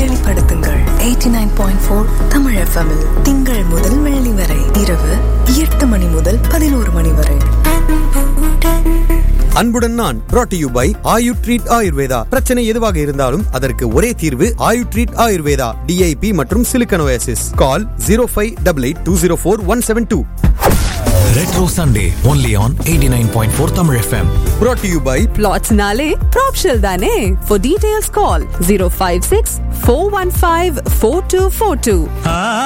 வெளிப்படுத்துங்கள் eighty nine point four Tamil எஃப்எம்மில் திங்கள் முதல் வெள்ளி வரை இரவு எட்டு மணி முதல் பதினோரு மணி வரை அன்புடன் நான் brought to you by Ayu treat Ayurveda பிரச்சனை எதுவாக இருந்தாலும் அதற்கு ஒரே தீர்வு ஆயு ட்ரீட் ஆயுர்வேதா டிஐபி மற்றும் சிலிக்கனோயாசிஸ் call zero five double eight two zero four one seven two Retro Sunday only on 89.4 Tamil FM. brought to you by Plotsnale, Propshell Dane. For details, call 056 415 4242.